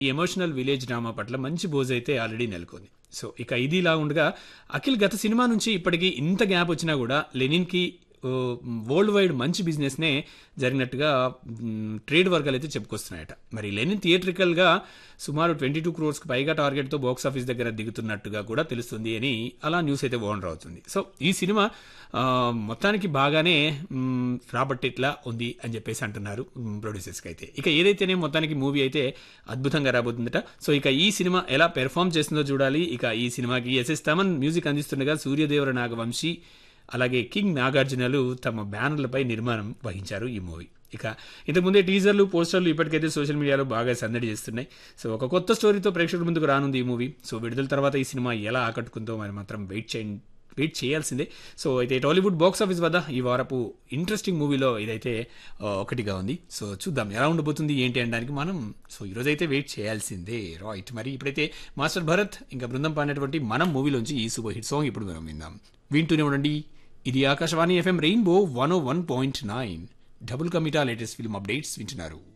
ఈ emotional village drama పట్ల మంచి బోజ్ అయితే ఆల్రెడీ నెలకొంది సో ఇక ఇది ఇలా ఉండగా అఖిల్ గత సినిమా నుంచి ఇప్పటికీ ఇంత గ్యాప్ వచ్చినా కూడా లెనిన్కి వరల్డ్ వైడ్ మంచి బిజినెస్నే జరిగినట్టుగా మ్, ట్రేడ్ వర్గాలు అయితే చెప్పుకొస్తున్నాయట మరి లెనిన్ థియేట్రికల్గా సుమారు ట్వంటీ టూ క్రోర్స్కి పైగా టార్గెట్తో బాక్స్ ఆఫీస్ దగ్గర దిగుతున్నట్టుగా కూడా తెలుస్తుంది అని అలా న్యూస్ అయితే ఓనర్ అవుతుంది సో ఈ సినిమా ఆ, మొత్తానికి బాగానే మ్, రాబట్టేట్లా ఉంది అని చెప్పేసి అంటున్నారు ప్రొడ్యూసర్స్కి అయితే ఇక ఏదైతేనే మొత్తానికి మూవీ అయితే అద్భుతంగా రాబోతుందట సో ఇక ఈ సినిమా ఎలా పెర్ఫామ్ చేస్తుందో చూడాలి ఇక ఈ సినిమాకి ఎస్ఎస్ తమన్ మ్యూజిక్ అందిస్తుండగా సూర్యదేవర నాగవంశీ అలాగే కింగ్ నాగార్జునలు తమ బ్యానర్లపై నిర్మాణం వహించారు ఈ మూవీ ఇక ఇంతకుముందే టీజర్లు పోస్టర్లు ఇప్పటికైతే సోషల్ మీడియాలో బాగా సందడి చేస్తున్నాయి సో ఒక కొత్త స్టోరీతో ప్రేక్షకుల ముందుకు రానుంది ఈ మూవీ సో విడుదల తర్వాత ఈ సినిమా ఎలా ఆకట్టుకుందో మరి మాత్రం వెయిట్ చేయండి వెయిట్ చేయాల్సిందే సో అయితే టాలీవుడ్ బాక్స్ ఆఫీస్ వద్ద ఈ వారపు ఇంట్రెస్టింగ్ మూవీలో ఇదైతే ఆ, ఒకటిగా ఉంది సో చూద్దాం ఎలా ఉండబోతుంది ఏంటి అనడానికి మనం సో ఈరోజైతే వెయిట్ చేయాల్సిందే రైట్ మరి ఇప్పుడైతే మాస్టర్ భరత్ ఇంకా బృందం పాడినటువంటి మనం మూవీలోంచి ఈ సూపర్ హిట్ సాంగ్ ఇప్పుడు మనం విందాం వింటూనే ఉండండి ఇది Akashvani FM rainbow one O one point nine double కమిటా లేటెస్ట్ ఫిల్మ్ అప్డేట్స్ వింటున్నారు